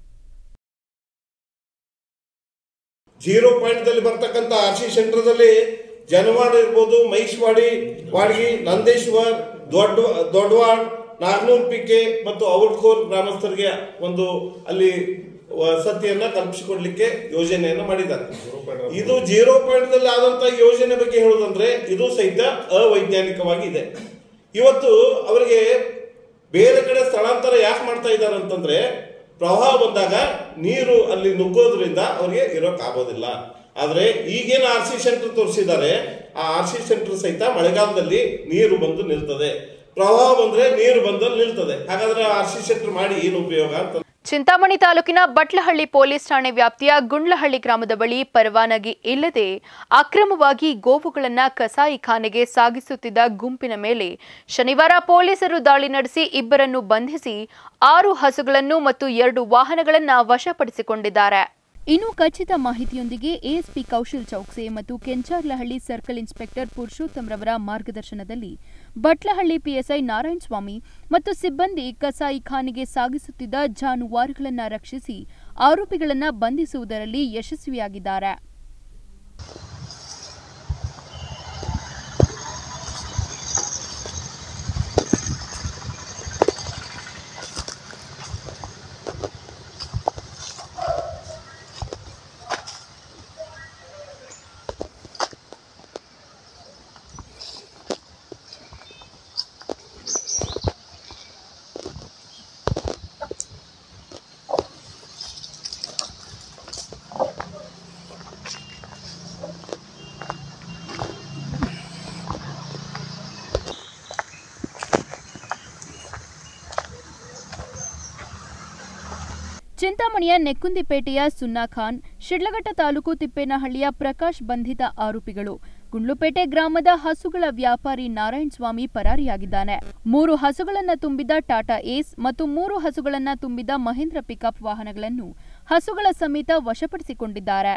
ಜೀರೋ ಪಾಯಿಂಟ್ದಲ್ಲಿ ಬರ್ತಕ್ಕಂಥ ಆರ್ ಸಿ ಸೆಂಟರ್ದಲ್ಲಿ ಜನವಾಡ ಇರ್ಬೋದು ಮೈಸ್ವಾಡಿ ವಾಡ್ಗಿ ನಂದೇಶ್ವರ್ ದೊಡ್ಡ ದೊಡ್ಡವಾಡ್ ನಾಗ್ನೂರ್ ಪಿಕೆ ಮತ್ತು ಔಟ್ಕೋರ್ ಗ್ರಾಮಸ್ಥರಿಗೆ ಒಂದು ಅಲ್ಲಿ ವಸತಿಯನ್ನ ಕಲ್ಪಿಸಿಕೊಡ್ಲಿಕ್ಕೆ ಯೋಜನೆಯನ್ನ ಮಾಡಿದ್ದಾರೆ ಇದು ಜೀರೋ ಪಾಯಿಂಟ್ ದಲ್ಲಿ ಆದಂತ ಯೋಜನೆ ಬಗ್ಗೆ ಹೇಳುದಂದ್ರೆ ಇದು ಸಹಿತ ಅವೈಜ್ಞಾನಿಕವಾಗಿದೆ ಇವತ್ತು ಅವರಿಗೆ ಬೇರೆ ಕಡೆ ಸ್ಥಳಾಂತರ ಯಾಕೆ ಮಾಡ್ತಾ ಇದ್ದಾರೆ ಅಂತಂದ್ರೆ ಪ್ರವಾಹ ಬಂದಾಗ ನೀರು ಅಲ್ಲಿ ನುಗ್ಗೋದ್ರಿಂದ ಅವ್ರಿಗೆ ಇರೋಕ್ ಆಗೋದಿಲ್ಲ ಆದ್ರೆ ಈಗೇನು ಆರ್ ಸಿ ಸೆಂಟರ್ ತೋರಿಸಿದ್ದಾರೆ ಆ ಆರ್ ಸಿ ಸೆಂಟರ್ ಸಹಿತ ಮಳೆಗಾಲದಲ್ಲಿ ನೀರು ಬಂದು ನಿಲ್ತದೆ ಪ್ರವಾಹ ಬಂದ್ರೆ ನೀರು ಬಂದು ನಿಲ್ತದೆ ಹಾಗಾದ್ರೆ ಆರ್ ಸಿ ಸೆಂಟರ್ ಮಾಡಿ ಏನು ಉಪಯೋಗ ಅಂತ ಚಿಂತಾಮಣಿ ತಾಲೂಕಿನ ಬಟ್ಲಹಳ್ಳಿ ಪೊಲೀಸ್ ಠಾಣೆ ವ್ಯಾಪ್ತಿಯ ಗುಂಡ್ಲಹಳ್ಳಿ ಗ್ರಾಮದ ಬಳಿ ಪರವಾನಗಿ ಇಲ್ಲದೆ ಅಕ್ರಮವಾಗಿ ಗೋವುಗಳನ್ನ ಕಸಾಯಿಖಾನೆಗೆ ಸಾಗಿಸುತ್ತಿದ್ದ ಗುಂಪಿನ ಮೇಲೆ ಶನಿವಾರ ಪೊಲೀಸರು ದಾಳಿ ನಡೆಸಿ ಇಬ್ಬರನ್ನು ಬಂಧಿಸಿ ಆರು ಹಸುಗಳನ್ನು ಮತ್ತು ಎರಡು ವಾಹನಗಳನ್ನು ವಶಪಡಿಸಿಕೊಂಡಿದ್ದಾರೆ ಇನ್ನು ಖಚಿತ ಮಾಹಿತಿಯೊಂದಿಗೆ ಎಎಸ್ಪಿ ಕೌಶಲ್ ಚೌಕ್ಸೆ ಮತ್ತು ಕೆಂಚಾರ್ಲಹಳ್ಳಿ ಸರ್ಕಲ್ ಇನ್ಸ್ಪೆಕ್ಟರ್ ಪುರುಷೋತ್ತಮ್ ರವರ ಮಾರ್ಗದರ್ಶನದಲ್ಲಿ ಬಟ್ಲಹಳ್ಳಿ ಪಿಎಸ್ಐ ನಾರಾಯಣ ಸ್ವಾಮಿ ಮತ್ತು ಸಿಬ್ಬಂದಿ ಕಸಾಯಿಖಾನೆಗೆ ಸಾಗಿಸುತ್ತಿದ್ದ ಜಾನುವಾರುಗಳನ್ನು ರಕ್ಷಿಸಿ ಆರೋಪಿಗಳನ್ನು ಬಂಧಿಸುವುದರಲ್ಲಿ ಯಶಸ್ವಿಯಾಗಿದ್ದಾರೆ ಚಿಂತಾಮಣಿಯ ನೆಕ್ಕುಂದಿಪೇಟೆಯ ಸುನ್ನಾ ಖಾನ್ ಶಿಡ್ಲಘಟ್ಟ ತಾಲೂಕು ತಿಪ್ಪೇನಹಳ್ಳಿಯ ಪ್ರಕಾಶ್ ಬಂಧಿತ ಆರೋಪಿಗಳು ಗುಂಡ್ಲುಪೇಟೆ ಗ್ರಾಮದ ಹಸುಗಳ ವ್ಯಾಪಾರಿ ನಾರಾಯಣ ಸ್ವಾಮಿ ಪರಾರಿಯಾಗಿದ್ದಾನೆ ಮೂರು ಹಸುಗಳನ್ನ ತುಂಬಿದ ಟಾಟಾ ಏಸ್ ಮತ್ತು ಮೂರು ಹಸುಗಳನ್ನ ತುಂಬಿದ ಮಹೇಂದ್ರ ಪಿಕಪ್ ವಾಹನಗಳನ್ನು ಹಸುಗಳ ಸಮೇತ ವಶಪಡಿಸಿಕೊಂಡಿದ್ದಾರೆ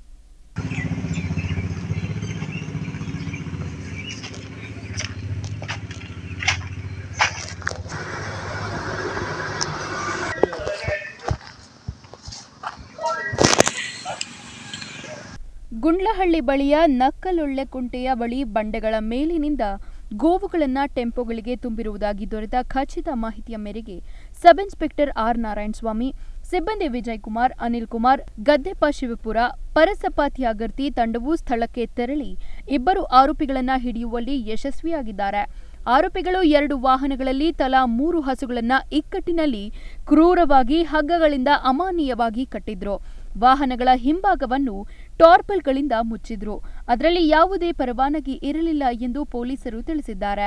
ಗುಂಡ್ಲಹಳ್ಳಿ ಬಳಿಯ ನಕ್ಕಲೊಳ್ಳೆ ಕುಂಟೆಯ ಬಳಿ ಬಂಡೆಗಳ ಮೇಲಿನಿಂದ ಗೋವುಗಳನ್ನ ಟೆಂಪೋಗಳಿಗೆ ತುಂಬಿರುವುದಾಗಿ ದೊರೆತ ಖಚಿತ ಮಾಹಿತಿಯ ಮೇರೆಗೆ ಸಬ್ ಇನ್ಸ್ಪೆಕ್ಟರ್ ಆರ್ ನಾರಾಯಣಸ್ವಾಮಿ ಸಿಬ್ಬಂದಿ ವಿಜಯ್ ಕುಮಾರ್ ಅನಿಲ್ ಕುಮಾರ್ ಗದ್ದೆಪ್ಪ ಶಿವಪುರ ಪರಸಪ್ಪ ತ್ಯಾಗರ್ತಿ ತಂಡವು ಸ್ಥಳಕ್ಕೆ ತೆರಳಿ ಇಬ್ಬರು ಆರೋಪಿಗಳನ್ನ ಹಿಡಿಯುವಲ್ಲಿ ಯಶಸ್ವಿಯಾಗಿದ್ದಾರೆ ಆರೋಪಿಗಳು ಎರಡು ವಾಹನಗಳಲ್ಲಿ ತಲಾ ಮೂರು ಹಸುಗಳನ್ನ ಇಕ್ಕಟ್ಟಿನಲ್ಲಿ ಕ್ರೂರವಾಗಿ ಹಗ್ಗಗಳಿಂದ ಅಮಾನೀಯವಾಗಿ ಕಟ್ಟಿದ್ರು ವಾಹನಗಳ ಹಿಂಭಾಗವನ್ನು ಟಾರ್ಪಲ್ಗಳಿಂದ ಮುಚ್ಚಿದ್ರು ಅದರಲ್ಲಿ ಯಾವುದೇ ಪರವಾನಗಿ ಇರಲಿಲ್ಲ ಎಂದು ಪೊಲೀಸರು ತಿಳಿಸಿದ್ದಾರೆ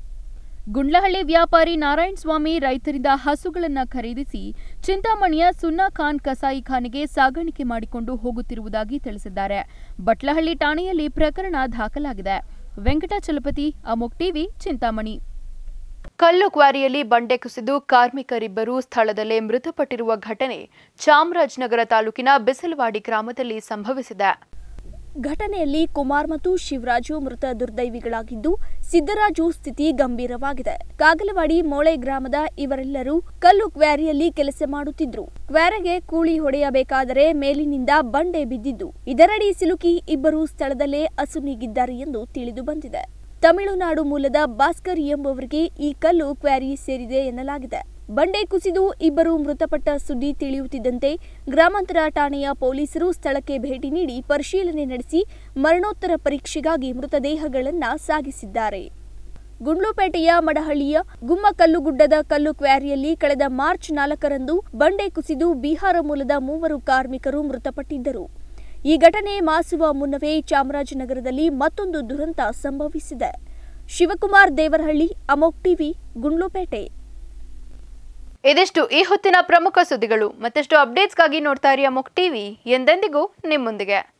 ಗುಂಡ್ಲಹಳ್ಳಿ ವ್ಯಾಪಾರಿ ನಾರಾಯಣ ಸ್ವಾಮಿ ರೈತರಿಂದ ಹಸುಗಳನ್ನ ಖರೀದಿಸಿ ಚಿಂತಾಮಣಿಯ ಸುನ್ನಾ ಖಾನ್ ಕಸಾಯಿಖಾನೆಗೆ ಸಾಗಾಣಿಕೆ ಮಾಡಿಕೊಂಡು ಹೋಗುತ್ತಿರುವುದಾಗಿ ತಿಳಿಸಿದ್ದಾರೆ ಬಟ್ಲಹಳ್ಳಿ ಠಾಣೆಯಲ್ಲಿ ಪ್ರಕರಣ ದಾಖಲಾಗಿದೆ ವೆಂಕಟಾಚಲಪತಿ ಅಮೋಕ್ ಟಿವಿ ಚಿಂತಾಮಣಿ ಕಲ್ಲು ಕ್ವಾರಿಯಲ್ಲಿ ಬಂಡೆ ಕುಸಿದು ಕಾರ್ಮಿಕರಿಬ್ಬರು ಸ್ಥಳದಲ್ಲೇ ಮೃತಪಟ್ಟಿರುವ ಘಟನೆ ಚಾಮರಾಜನಗರ ತಾಲೂಕಿನ ಬಿಸಲವಾಡಿ ಗ್ರಾಮದಲ್ಲಿ ಸಂಭವಿಸಿದೆ ಘಟನೆಯಲ್ಲಿ ಕುಮಾರ್ ಮತ್ತು ಶಿವರಾಜು ಮೃತ ದುರ್ದೈವಿಗಳಾಗಿದ್ದು ಸಿದ್ದರಾಜು ಸ್ಥಿತಿ ಗಂಭೀರವಾಗಿದೆ ಕಾಗಲವಾಡಿ ಮೋಳೆ ಗ್ರಾಮದ ಇವರೆಲ್ಲರೂ ಕಲ್ಲು ಕ್ವಾರಿಯಲ್ಲಿ ಕೆಲಸ ಮಾಡುತ್ತಿದ್ರು ಕ್ವಾರೆಗೆ ಕೂಳಿ ಹೊಡೆಯಬೇಕಾದರೆ ಮೇಲಿನಿಂದ ಬಂಡೆ ಬಿದ್ದಿದ್ದು ಇದರಡಿ ಸಿಲುಕಿ ಇಬ್ಬರು ಸ್ಥಳದಲ್ಲೇ ಅಸುನೀಗಿದ್ದಾರೆ ಎಂದು ತಿಳಿದು ಬಂದಿದೆ ತಮಿಳುನಾಡು ಮೂಲದ ಭಾಸ್ಕರ್ ಎಂಬುವರಿಗೆ ಈ ಕಲ್ಲು ಕ್ವಾರಿ ಸೇರಿದೆ ಎನ್ನಲಾಗಿದೆ ಬಂಡೆ ಕುಸಿದು ಇಬ್ಬರು ಮೃತಪಟ್ಟ ಸುದ್ದಿ ತಿಳಿಯುತ್ತಿದ್ದಂತೆ ಗ್ರಾಮಾಂತರ ಠಾಣೆಯ ಪೊಲೀಸರು ಸ್ಥಳಕ್ಕೆ ಭೇಟಿ ನೀಡಿ ಪರಿಶೀಲನೆ ನಡೆಸಿ ಮರಣೋತ್ತರ ಪರೀಕ್ಷೆಗಾಗಿ ಮೃತದೇಹಗಳನ್ನ ಸಾಗಿಸಿದ್ದಾರೆ ಗುಂಡ್ಲುಪೇಟೆಯ ಮಡಹಳ್ಳಿಯ ಗುಮ್ಮಕಲ್ಲುಗುಡ್ಡದ ಕಲ್ಲು ಕ್ವಾರಿಯಲ್ಲಿ ಕಳೆದ ಮಾರ್ಚ್ ನಾಲ್ಕರಂದು ಬಂಡೆ ಕುಸಿದು ಬಿಹಾರ ಮೂಲದ ಮೂವರು ಕಾರ್ಮಿಕರು ಮೃತಪಟ್ಟಿದ್ದರು ಈ ಘಟನೆ ಮಾಸುವ ಮುನ್ನವೇ ಚಾಮರಾಜನಗರದಲ್ಲಿ ಮತ್ತೊಂದು ದುರಂತ ಸಂಭವಿಸಿದೆ ಶಿವಕುಮಾರ್ ದೇವರಹಳ್ಳಿ ಅಮೋಕ್ ಟಿವಿ ಗುಂಡ್ಲುಪೇಟೆ ಇದಿಷ್ಟು ಈ ಹೊತ್ತಿನ ಪ್ರಮುಖ ಸುದ್ದಿಗಳು ಮತ್ತಷ್ಟು ಅಪ್ಡೇಟ್ಸ್ಗಾಗಿ ನೋಡ್ತಾ ಇರಿ ಅಮೋಕ್ ಟಿವಿ ಎಂದೆಂದಿಗೂ ನಿಮ್ಮೊಂದಿಗೆ